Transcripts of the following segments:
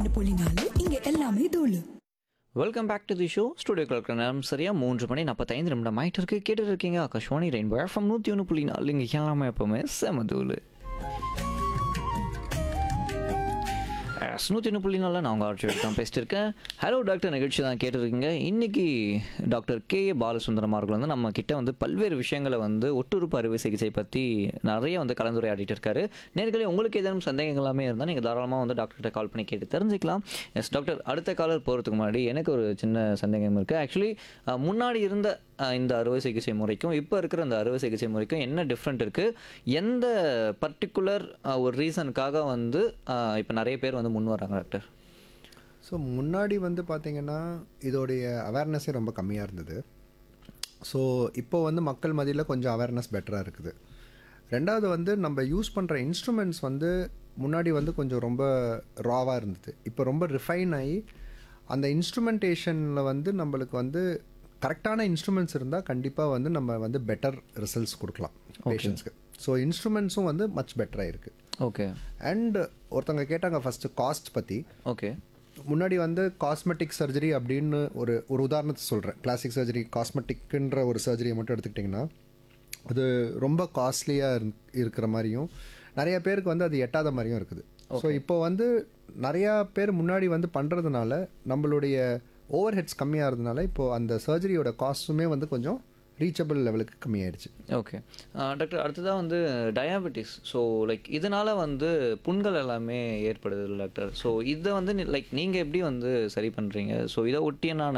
தொண்ணூறு புள்ளி நாலு இங்க எல்லாமே தூளு welcome back to the show ஸ்டுடியோக்கு இருக்கிற நேரம் சரியா மூன்று மணி நாற்பத்தைந்து நிமிடம் ஆயிட்டு இருக்கு கேட்டு இருக்கீங்க ஆகாஷ்வாணி ரெயின்போ எஃப்எம் நூற்றி ஒன்று புள்ளி நாலு இங்கே எல்லாமே எப்பவுமே செமதூள் நூற்றி ஒன்று புள்ளி நாலில் நான் உங்கள் ஆர்ச்சி தான் பேசிட்டு இருக்கேன் ஹலோ டாக்டர் நிகழ்ச்சி தான் கேட்டுருக்கீங்க இன்னைக்கு டாக்டர் கே ஏ பாலசுந்தரம் அவர்கள் வந்து நம்ம கிட்ட வந்து பல்வேறு விஷயங்களை வந்து ஒட்டுறுப்பு அறுவை சிகிச்சை பற்றி நிறைய வந்து கலந்துரையாடிட்டு இருக்காரு நேர்களே உங்களுக்கு ஏதேனும் சந்தேகங்கள் எல்லாமே இருந்தால் நீங்கள் தாராளமாக வந்து டாக்டர்கிட்ட கால் பண்ணி கேட்டு தெரிஞ்சுக்கலாம் எஸ் டாக்டர் அடுத்த காலர் போகிறதுக்கு முன்னாடி எனக்கு ஒரு சின்ன சந்தேகம் இருக்குது ஆக்சுவலி முன்னாடி இருந்த அஹ், இந்த அறுவை சிகிச்சை முறைக்கும் இப்போ இருக்கிற அந்த அறுவை சிகிச்சை முறைக்கும் என்ன டிஃப்ரெண்ட் இருக்குது எந்த பர்டிகுலர் ஒரு ரீசனுக்காக வந்து இப்போ நிறைய பேர் வந்து முன் வராங்க டாக்டர் ஸோ முன்னாடி வந்து பார்த்தீங்கன்னா இதோடைய அவேர்னஸே ரொம்ப கம்மியாக இருந்தது ஸோ இப்போ வந்து மக்கள் மத்தியில் கொஞ்சம் அவேர்னஸ் பெட்டராக இருக்குது ரெண்டாவது வந்து நம்ம யூஸ் பண்ணுற இன்ஸ்ட்ருமெண்ட்ஸ் வந்து முன்னாடி வந்து கொஞ்சம் ரொம்ப ராவாக இருந்தது இப்போ ரொம்ப ரிஃபைன் ஆகி அந்த இன்ஸ்ட்ருமெண்டேஷனில் வந்து நம்மளுக்கு வந்து கரெக்டான இன்ஸ்ட்ருமெண்ட்ஸ் இருந்தால் கண்டிப்பாக வந்து நம்ம வந்து பெட்டர் ரிசல்ட்ஸ் கொடுக்கலாம் பேஷண்ட்ஸ்க்கு ஸோ இன்ஸ்ட்ருமெண்ட்ஸும் வந்து மச் பெட்டராக இருக்குது ஓகே அண்ட் ஒருத்தவங்க கேட்டாங்க ஃபஸ்ட்டு காஸ்ட் பற்றி ஓகே முன்னாடி வந்து காஸ்மெட்டிக் சர்ஜரி அப்படின்னு ஒரு ஒரு உதாரணத்தை சொல்கிறேன் பிளாஸ்டிக் சர்ஜரி காஸ்மெட்டிக்ன்ற ஒரு சர்ஜரியை மட்டும் எடுத்துக்கிட்டிங்கன்னா அது ரொம்ப காஸ்ட்லியாக இருக்கிற மாதிரியும் நிறைய பேருக்கு வந்து அது எட்டாத மாதிரியும் இருக்குது ஸோ இப்போ வந்து நிறையா பேர் முன்னாடி வந்து பண்ணுறதுனால நம்மளுடைய ஓவர் ஹெட்ஸ் கம்மியாக இருந்தனால இப்போது அந்த சர்ஜரியோட காஸ்ட்டுமே வந்து கொஞ்சம் ரீச்சபிள் லெவலுக்கு கம்மியாயிடுச்சு ஓகே டாக்டர் அடுத்ததாக வந்து டயாபெட்டிஸ் ஸோ லைக் இதனால் வந்து புண்கள் எல்லாமே ஏற்படுது இல்லை டாக்டர் ஸோ இதை வந்து லைக் நீங்கள் எப்படி வந்து சரி பண்ணுறீங்க ஸோ இதை ஒட்டியனான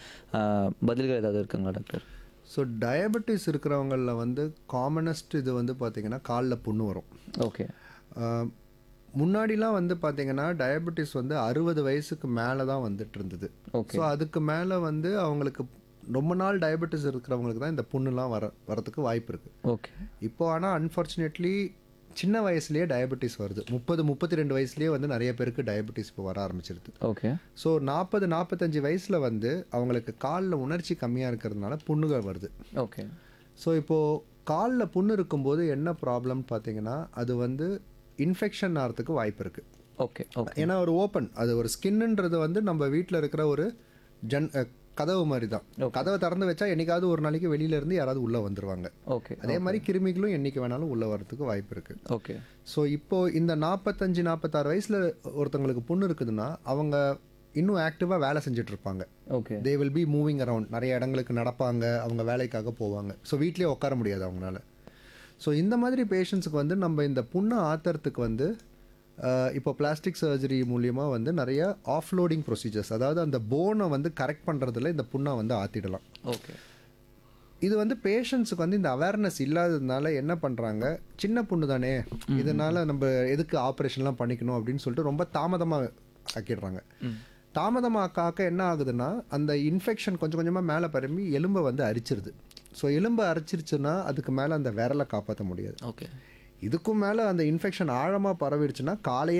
அஹ், பதில்கள் ஏதாவது இருக்குங்களா டாக்டர் ஸோ டயபெட்டிஸ் இருக்கிறவங்களில் வந்து காமனஸ்ட் இது வந்து பார்த்திங்கன்னா காலில் புண்ணு வரும் ஓகே ஆஹ் முன்னாடிலாம் வந்து பார்த்தீங்கன்னா டயபெட்டிஸ் வந்து அறுபது வயசுக்கு மேலே தான் வந்துட்டு இருந்தது Okay. ஸோ அதுக்கு மேலே வந்து அவங்களுக்கு ரொம்ப நாள் டயபெட்டிஸ் இருக்கிறவங்களுக்கு தான் இந்த புண்ணுலாம் வர வரதுக்கு வாய்ப்பு இருக்குது ஓகே இப்போ ஆனால் அன்ஃபார்ச்சுனேட்லி சின்ன வயசுலேயே டயபெட்டிஸ் வருது முப்பது முப்பத்தி ரெண்டு வயசுலேயே வந்து நிறைய பேருக்கு டயபெட்டிஸ் இப்போ வர ஆரம்பிச்சிருது ஓகே ஸோ நாற்பது நாற்பத்தஞ்சு வயசில் வந்து அவங்களுக்கு காலில் உணர்ச்சி கம்மியாக இருக்கிறதுனால புண்ணுகள் வருது ஓகே ஸோ இப்போது காலில் புண்ணு இருக்கும்போது என்ன ப்ராப்ளம்னு பார்த்தீங்கன்னா அது வந்து இன்ஃபெக்ஷன் ஆகிறதுக்கு வாய்ப்பு இருக்குது ஓகே ஓகே ஏன்னா ஒரு ஓப்பன் அது ஒரு ஸ்கின்னுன்றது வந்து நம்ம வீட்டில் இருக்கிற ஒரு ஜன் அஹ், கதவு மாதிரி தான் கதவை திறந்து வச்சா என்னைக்காவது ஒரு நாளைக்கு வெளியில இருந்து யாராவது உள்ளே வந்துருவாங்க ஓகே அதே மாதிரி கிருமிகளும் என்னைக்கு வேணாலும் உள்ளே வரதுக்கு வாய்ப்பு இருக்குது ஓகே ஸோ இப்போ இந்த நாற்பத்தஞ்சு நாற்பத்தாறு வயசில் ஒருத்தவங்களுக்கு புண்ணு இருக்குதுன்னா அவங்க இன்னும் ஆக்டிவாக வேலை செஞ்சுட்டு இருப்பாங்க okay they will be moving around நிறைய இடங்களுக்கு நடப்பாங்க அவங்க வேலைக்காக போவாங்க ஸோ வீட்லேயே உட்கார முடியாது அவங்களால ஸோ இந்த மாதிரி பேஷண்ட்ஸுக்கு வந்து நம்ம இந்த புண்ணை ஆத்துறதுக்கு வந்து அஹ், இப்போ பிளாஸ்டிக் சர்ஜரி மூலியமாக வந்து நிறைய ஆஃப்லோடிங் ப்ரொசீஜர்ஸ் அதாவது அந்த போனை வந்து கரெக்ட் பண்ணுறதுல இந்த புண்ணை வந்து ஆற்றிடலாம் ஓகே இது வந்து பேஷண்ட்ஸுக்கு வந்து இந்த அவேர்னஸ் இல்லாததுனால என்ன பண்ணுறாங்க சின்ன புண்ணு தானே இதனால் நம்ம எதுக்கு ஆப்ரேஷன்லாம் பண்ணிக்கணும் அப்படின்னு சொல்லிட்டு ரொம்ப தாமதமாக ஆக்கிடுறாங்க தாமதமாக ஆக்க என்ன ஆகுதுன்னா அந்த இன்ஃபெக்ஷன் கொஞ்சம் கொஞ்சமாக மேலே பரம்பி எலும்பை வந்து அரிச்சிருது ஸோ எலும்பை அரிச்சிருச்சுன்னா அதுக்கு மேலே அந்த விரலை காப்பாற்ற முடியாது ஓகே இதுக்கும் மேலே அந்த இன்ஃபெக்ஷன் ஆழமாக பரவிடுச்சுன்னா காலையே